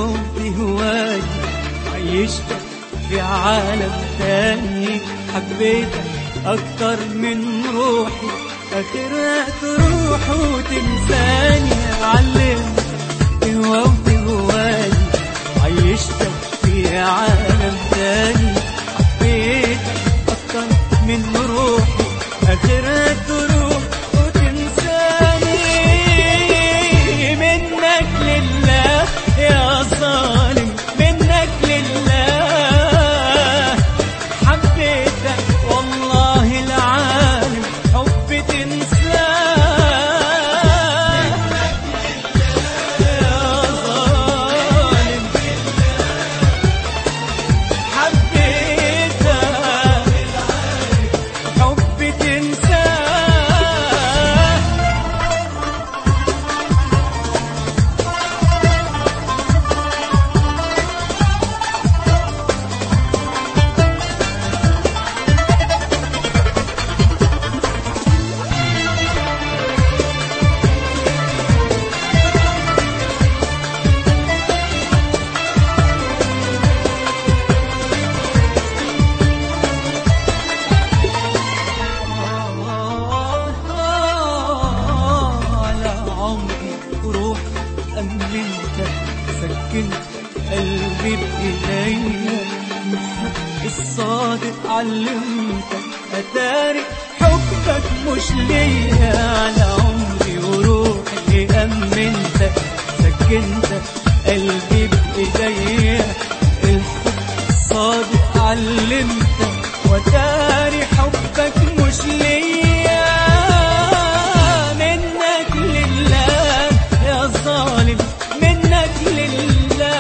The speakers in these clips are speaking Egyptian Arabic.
وبهواك عيشتك في عالم تاني حبيتك أكتر من روحي آخرها تروح وتنساني علمتك قوة وبهواك عيشتك في عالم تاني حبيتك أكتر من روحي آخرها تروح وتنساني منك لله يا ظالم منك لله حبيتك والله العالم حب تنساه يا ظالم حبيتك حب تنساه على عمري وروح أمنتك سكنت قلبي بإيديا الحب الصادق علمتك أتاري حبك مش ليا على عمري وروحي أمنتك سكنت قلبي بإيديا الحب الصادق علمتك وتاري حبك مش ليا منك لله يا ظالم منك لله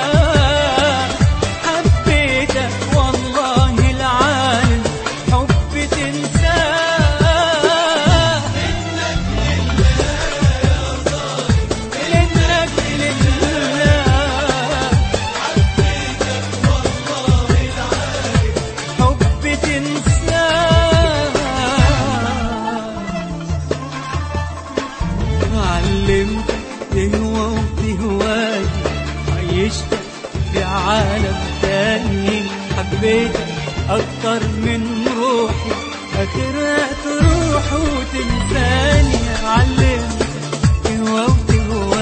حبيتك والله العالم حب تنساه منك لله حب تنساه علمتك تهوى وتهواك عيشتك في عالم تاني حبيتك أكتر من روحي آخرها تروح وتنساني علمتك تهوى وتهواك